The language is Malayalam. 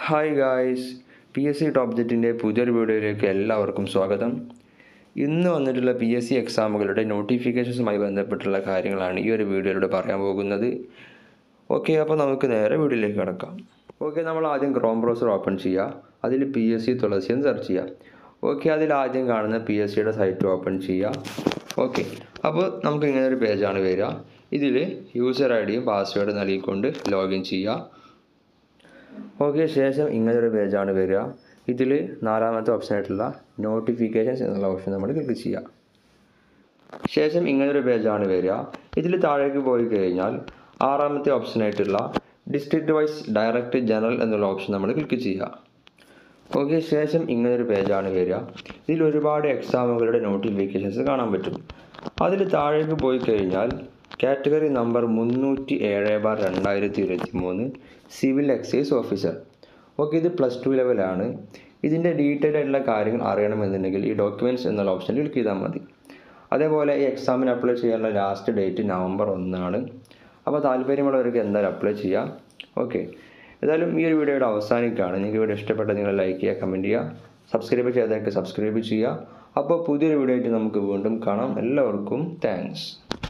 hi guys P S C top ജെറ്റിൻ്റെ പുതിയൊരു വീഡിയോയിലേക്ക് എല്ലാവർക്കും സ്വാഗതം ഇന്ന് വന്നിട്ടുള്ള പി എസ് സി എക്സാമുകളുടെ നോട്ടിഫിക്കേഷൻസുമായി ബന്ധപ്പെട്ടുള്ള കാര്യങ്ങളാണ് ഈ ഒരു വീഡിയോയിലൂടെ പറയാൻ പോകുന്നത് ഓക്കെ അപ്പോൾ നമുക്ക് നേരെ വീഡിയോയിലേക്ക് കിടക്കാം ഓക്കെ നമ്മൾ ആദ്യം ക്രോം ബ്രൗസർ ഓപ്പൺ ചെയ്യുക അതിൽ പി എസ് സി തുളസി എന്ന് സെർച്ച് ചെയ്യുക ഓക്കെ അതിൽ ആദ്യം കാണുന്ന പി എസ് സിയുടെ സൈറ്റ് ഓപ്പൺ ചെയ്യുക ഓക്കെ അപ്പോൾ നമുക്ക് ഇങ്ങനെ ഒരു പേജാണ് വരിക ഇതിൽ യൂസർ ഐ ഡിയും പാസ്വേഡ് നൽകിക്കൊണ്ട് ലോഗിൻ ചെയ്യുക ഓക്കെ ശേഷം ഇങ്ങനെ ഒരു പേജാണ് വരിക ഇതിൽ നാലാമത്തെ ഓപ്ഷൻ ആയിട്ടുള്ള നോട്ടിഫിക്കേഷൻസ് എന്നുള്ള ഓപ്ഷൻ നമ്മൾ ക്ലിക്ക് ചെയ്യുക ശേഷം ഇങ്ങനൊരു പേജാണ് വരിക ഇതിൽ താഴേക്ക് പോയി കഴിഞ്ഞാൽ ആറാമത്തെ ഓപ്ഷൻ ആയിട്ടുള്ള ഡിസ്ട്രിക്ട് വൈസ് ഡയറക്റ്റ് ജനറൽ എന്നുള്ള ഓപ്ഷൻ നമ്മൾ ക്ലിക്ക് ചെയ്യുക ഓക്കെ ശേഷം ഇങ്ങനൊരു പേജാണ് വരിക ഇതിൽ ഒരുപാട് എക്സാമുകളുടെ നോട്ടിഫിക്കേഷൻസ് കാണാൻ പറ്റും അതിൽ താഴേക്ക് പോയി കഴിഞ്ഞാൽ കാറ്റഗറി നമ്പർ മുന്നൂറ്റി ഏഴ് ബാർ രണ്ടായിരത്തി ഇരുപത്തി മൂന്ന് സിവിൽ എക്സൈസ് ഓഫീസർ ഓക്കെ ഇത് പ്ലസ് ടു ലെവലാണ് ഇതിൻ്റെ ഡീറ്റെയിൽ ആയിട്ടുള്ള കാര്യങ്ങൾ അറിയണമെന്നുണ്ടെങ്കിൽ ഈ ഡോക്യുമെൻറ്റ്സ് എന്നുള്ള ഓപ്ഷനിൽ ക്ലിക്ക് ചെയ്താൽ മതി അതേപോലെ ഈ എക്സാമിന് അപ്ലൈ ചെയ്യാനുള്ള ലാസ്റ്റ് ഡേറ്റ് നവംബർ ഒന്നാണ് അപ്പോൾ താല്പര്യമുള്ളവർക്ക് എന്തായാലും അപ്ലൈ ചെയ്യാം ഓക്കെ ഏതായാലും ഈ ഒരു വീഡിയോയുടെ അവസാനിക്കുകയാണ് നിങ്ങൾക്ക് വീഡിയോ ഇഷ്ടപ്പെട്ട നിങ്ങൾ ലൈക്ക് ചെയ്യുക കമൻറ്റ് ചെയ്യുക സബ്സ്ക്രൈബ് ചെയ്തതൊക്കെ സബ്സ്ക്രൈബ് ചെയ്യുക അപ്പോൾ പുതിയൊരു വീഡിയോ ആയിട്ട് നമുക്ക് വീണ്ടും കാണാം എല്ലാവർക്കും താങ്ക്സ്